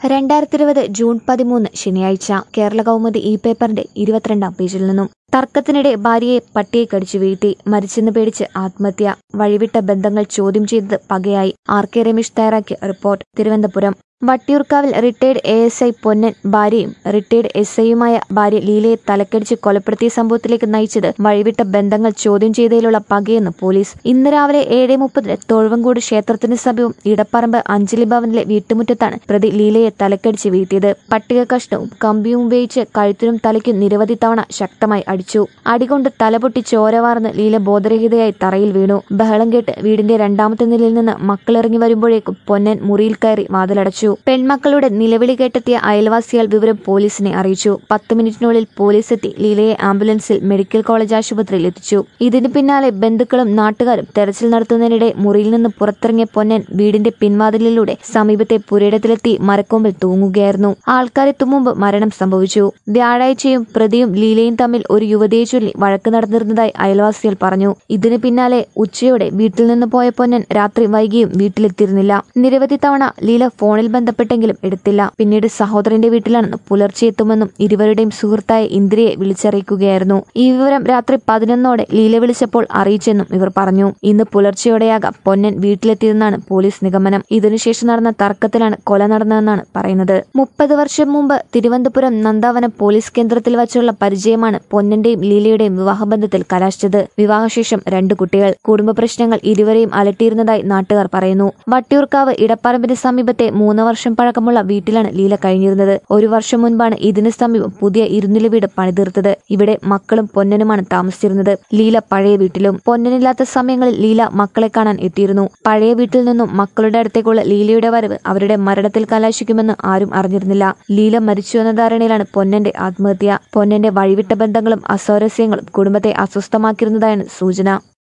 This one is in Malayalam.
രണ്ടായിരത്തി ഇരുപത് ജൂൺ പതിമൂന്ന് ശനിയാഴ്ച കേരള കൗമുദി ഇ പേപ്പറിന്റെ ഇരുപത്തിരണ്ടാം പേജിൽ നിന്നും തർക്കത്തിനിടെ ഭാര്യയെ പട്ടിയെ കടിച്ചു വീഴ്ത്തി മരിച്ചെന്ന് പേടിച്ച് ആത്മഹത്യ വഴിവിട്ട ബന്ധങ്ങൾ ചോദ്യം ചെയ്തത് പകയായി ആർ കെ രമേശ് തയ്യാറാക്കിയ റിപ്പോർട്ട് തിരുവനന്തപുരം വട്ടിയൂർക്കാവിൽ retired A S I Ponnan ഭാര്യയും റിട്ടയർഡ് എസ് ഐയുമായ ഭാര്യ ലീലയെ തലക്കടിച്ച് കൊലപ്പെടുത്തിയ സംഭവത്തിലേക്ക് നയിച്ചത് വഴിവിട്ട ബന്ധങ്ങൾ ചോദ്യം ചെയ്തതിലുള്ള പകയെന്ന് പോലീസ് ഇന്ന് രാവിലെ ഏഴ് മുപ്പതിന് തൊഴുവങ്കോട് ക്ഷേത്രത്തിന് സമീപം ഇടപ്പറമ്പ് അഞ്ജലി ഭവനിലെ വീട്ടുമുറ്റത്താണ് പ്രതി ലീലയെ തലക്കടിച്ച് വീഴ്ത്തിയത് പട്ടിക കഷ്ണവും കമ്പിയും ഉപയോഗിച്ച് കഴുത്തിനും തലയ്ക്കും നിരവധി തവണ ശക്തമായി അടിച്ചു അടികൊണ്ട് തലപൊട്ടി ചോരവാർന്ന് ലീല ബോധരഹിതയായി തറയിൽ വീണു ബഹളം കേട്ട് വീടിന്റെ രണ്ടാമത്തെ നിലയിൽ നിന്ന് മക്കളിറങ്ങി വരുമ്പോഴേക്കും പൊന്നൻ മുറിയിൽ കയറി വാതിലടച്ചു പെൺമക്കളുടെ നിലവിളി കേട്ടെത്തിയ അയൽവാസികൾ വിവരം പോലീസിനെ അറിയിച്ചു പത്ത് മിനിറ്റിനുള്ളിൽ പോലീസ് എത്തി ലീലയെ ആംബുലൻസിൽ മെഡിക്കൽ കോളേജ് ആശുപത്രിയിൽ എത്തിച്ചു ഇതിന് പിന്നാലെ ബന്ധുക്കളും നാട്ടുകാരും തെരച്ചിൽ നടത്തുന്നതിനിടെ മുറിയിൽ നിന്ന് പുറത്തിറങ്ങിയ പൊന്നൻ വീടിന്റെ പിൻവാതിലിലൂടെ സമീപത്തെ പുരയിടത്തിലെത്തി മരക്കൊമ്പിൽ തൂങ്ങുകയായിരുന്നു ആൾക്കാരെത്തും മുമ്പ് മരണം സംഭവിച്ചു വ്യാഴാഴ്ചയും പ്രതിയും ലീലയും തമ്മിൽ ഒരു യുവതിയെ ചൊല്ലി വഴക്ക് നടന്നിരുന്നതായി അയൽവാസികൾ പറഞ്ഞു ഇതിന് പിന്നാലെ ഉച്ചയോടെ വീട്ടിൽ നിന്ന് പോയ പൊന്നൻ രാത്രി വൈകിയും വീട്ടിലെത്തിയിരുന്നില്ല നിരവധി തവണ ലീല ഫോണിൽ ബന്ധപ്പെട്ടെങ്കിലും എടുത്തില്ല പിന്നീട് സഹോദരന്റെ വീട്ടിലാണെന്ന് പുലർച്ചെ എത്തുമെന്നും ഇരുവരുടെയും സുഹൃത്തായ ഇന്ദ്രയെ വിളിച്ചറിയിക്കുകയായിരുന്നു ഈ വിവരം രാത്രി പതിനൊന്നോടെ ലീല വിളിച്ചപ്പോൾ അറിയിച്ചെന്നും ഇവർ പറഞ്ഞു ഇന്ന് പുലർച്ചെയോടെയാകാം പൊന്നൻ വീട്ടിലെത്തിയതെന്നാണ് പോലീസ് നിഗമനം ഇതിനുശേഷം നടന്ന തർക്കത്തിലാണ് കൊല നടന്നതെന്നാണ് പറയുന്നത് മുപ്പത് വർഷം മുമ്പ് തിരുവനന്തപുരം നന്ദാവനം പോലീസ് കേന്ദ്രത്തിൽ വച്ചുള്ള പരിചയമാണ് പൊന്നന്റെയും ലീലയുടെയും വിവാഹബന്ധത്തിൽ കലാശിച്ചത് വിവാഹശേഷം രണ്ടു കുട്ടികൾ കുടുംബ പ്രശ്നങ്ങൾ ഇരുവരെയും അലട്ടിയിരുന്നതായി നാട്ടുകാർ പറയുന്നു വട്ടിയൂർക്കാവ് ഇടപ്പറമ്പിന് സമീപത്തെ മൂന്ന് വർഷം പഴക്കമുള്ള വീട്ടിലാണ് ലീല കഴിഞ്ഞിരുന്നത് ഒരു വർഷം മുൻപാണ് ഇതിന് സമീപം പുതിയ ഇരുനില വീട് പണിതീർത്തത് ഇവിടെ മക്കളും പൊന്നനുമാണ് താമസിച്ചിരുന്നത് ലീല പഴയ വീട്ടിലും പൊന്നനില്ലാത്ത സമയങ്ങളിൽ ലീല മക്കളെ കാണാൻ എത്തിയിരുന്നു പഴയ വീട്ടിൽ നിന്നും മക്കളുടെ അടുത്തേക്കുള്ള ലീലയുടെ വരവ് അവരുടെ മരണത്തിൽ കലാശിക്കുമെന്ന് ആരും അറിഞ്ഞിരുന്നില്ല ലീല മരിച്ചു എന്ന ധാരണയിലാണ് പൊന്നന്റെ ആത്മഹത്യ പൊന്നന്റെ വഴിവിട്ട ബന്ധങ്ങളും അസ്വാരസ്യങ്ങളും കുടുംബത്തെ അസ്വസ്ഥമാക്കിയിരുന്നതായാണ് സൂചന